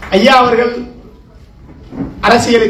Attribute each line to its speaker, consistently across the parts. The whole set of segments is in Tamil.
Speaker 1: ஐயா அவர்கள் அரசியல்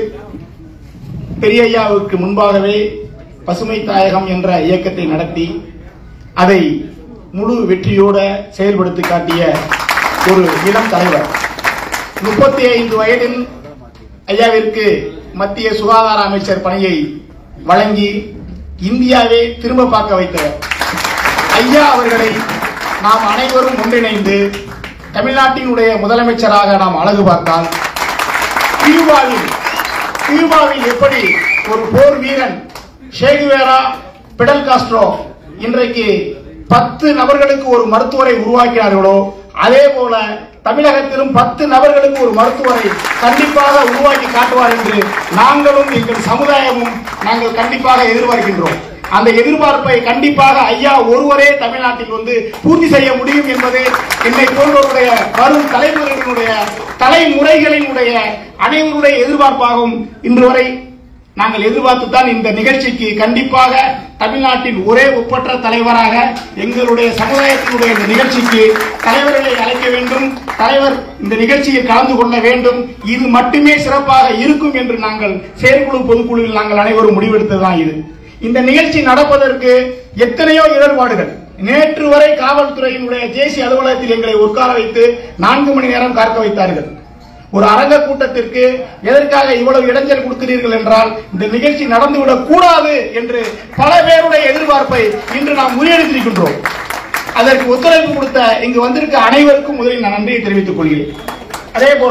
Speaker 1: பெரிய ஐயாவுக்கு முன்பாகவே பசுமை தாயகம் என்ற இயக்கத்தை நடத்தி அதை முழு வெற்றியோட செயல்படுத்தி காட்டிய ஒரு இளம் தலைவர் முப்பத்தி ஐந்து வயதில் ஐயாவிற்கு மத்திய சுகாதார அமைச்சர் பணியை வழங்கி இந்தியாவே திரும்ப பார்க்க வைத்தவர் ஐயா அவர்களை நாம் அனைவரும் ஒன்றிணைந்து தமிழ்நாட்டினுடைய முதலமைச்சராக நாம் அழகு பார்த்தால் கியூபாவில் கியூபாவில் எப்படி ஒரு போர் வீரன் ஷேகுவேரா பிடல் காஸ்ட்ரோ இன்றைக்கு பத்து நபர்களுக்கு ஒரு மருத்துவரை உருவாக்கினார்களோ அதே போல தமிழகத்திலும் பத்து நபர்களுக்கு ஒரு மருத்துவரை கண்டிப்பாக உருவாக்கி காட்டுவார் என்று நாங்களும் எங்கள் சமுதாயமும் நாங்கள் கண்டிப்பாக எதிர்பார்க்கின்றோம் அந்த எதிர்பார்ப்பை கண்டிப்பாக ஐயா ஒருவரே தமிழ்நாட்டில் வந்து பூர்த்தி செய்ய முடியும் என்பது என்னை போன்றவருடைய வரும் தலைமுறையினுடைய தலைமுறைகளினுடைய அனைவருடைய எதிர்பார்ப்பாகவும் இன்று வரை நாங்கள் எதிர்பார்த்துத்தான் இந்த நிகழ்ச்சிக்கு கண்டிப்பாக தமிழ்நாட்டின் ஒரே ஒப்பற்ற தலைவராக எங்களுடைய சமுதாயத்தினுடைய இந்த நிகழ்ச்சிக்கு தலைவர்களை அழைக்க வேண்டும் தலைவர் இந்த நிகழ்ச்சியில் கலந்து கொள்ள வேண்டும் இது மட்டுமே சிறப்பாக இருக்கும் என்று நாங்கள் செயற்குழு பொதுக்குழுவில் நாங்கள் அனைவரும் முடிவெடுத்ததுதான் இது இந்த நிகழ்ச்சி நடப்பதற்கு எத்தனையோ இடர்பாடுகள் நேற்று வரை காவல்துறையினுடைய ஜேசி அலுவலகத்தில் எங்களை உட்கார வைத்து நான்கு மணி நேரம் காக்க வைத்தார்கள் ஒரு அரங்க கூட்டத்திற்கு எதற்காக இவ்வளவு இடைஞ்சல் கொடுக்கிறீர்கள் என்றால் இந்த நிகழ்ச்சி நடந்துவிடக் கூடாது என்று பல பேருடைய எதிர்பார்ப்பை இன்று நாம் முறியடித்திருக்கின்றோம் அதற்கு ஒத்துழைப்பு கொடுத்த இங்கு வந்திருக்க அனைவருக்கும் முதலில் நான் நன்றியை தெரிவித்துக் கொள்கிறேன் அதே போல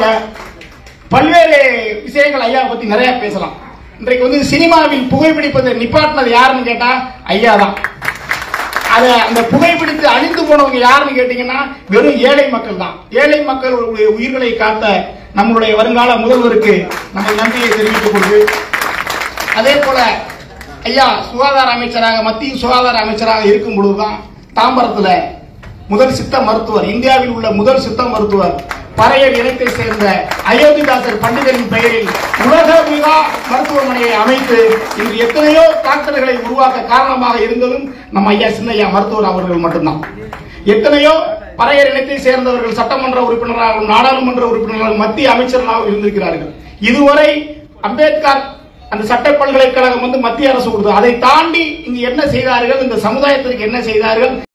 Speaker 1: பல்வேறு விஷயங்கள் ஐயா பத்தி நிறைய பேசலாம் இன்றைக்கு வந்து சினிமாவில் புகைப்பிடிப்பதை நிப்பாட்டினது யாருன்னு கேட்டா ஐயா தான் அத அந்த புகைப்பிடித்து அழிந்து போனவங்க யாருன்னு கேட்டீங்கன்னா வெறும் ஏழை மக்கள் தான் ஏழை மக்களுடைய உயிர்களை காத்த நம்மளுடைய வருங்கால முதல்வருக்கு நம்ம நன்றியை தெரிவித்துக் கொண்டு அதே போல ஐயா சுகாதார அமைச்சராக மத்திய சுகாதார அமைச்சராக இருக்கும் பொழுதுதான் தாம்பரத்துல முதல் சித்த மருத்துவர் இந்தியாவில் உள்ள முதல் சித்த மருத்துவர் பறையர் இனத்தை சேர்ந்த அயோத்திதாசர் பண்டிதரின் பெயரில் உலக மிகா மருத்துவமனையை அமைத்து இன்று எத்தனையோ டாக்டர்களை உருவாக்க காரணமாக இருந்ததும் நம்ம ஐயா சின்னையா மருத்துவர் அவர்கள் மட்டும்தான் எத்தனையோ பறையர் இனத்தை சேர்ந்தவர்கள் சட்டமன்ற உறுப்பினராகவும் நாடாளுமன்ற உறுப்பினராகவும் மத்திய அமைச்சர்களாகவும் இருந்திருக்கிறார்கள் இதுவரை அம்பேத்கர் அந்த சட்ட பல்கலைக்கழகம் வந்து மத்திய அரசு கொடுத்தது அதை தாண்டி இங்கு என்ன செய்தார்கள் இந்த சமுதாயத்திற்கு என்ன செய்தார்கள்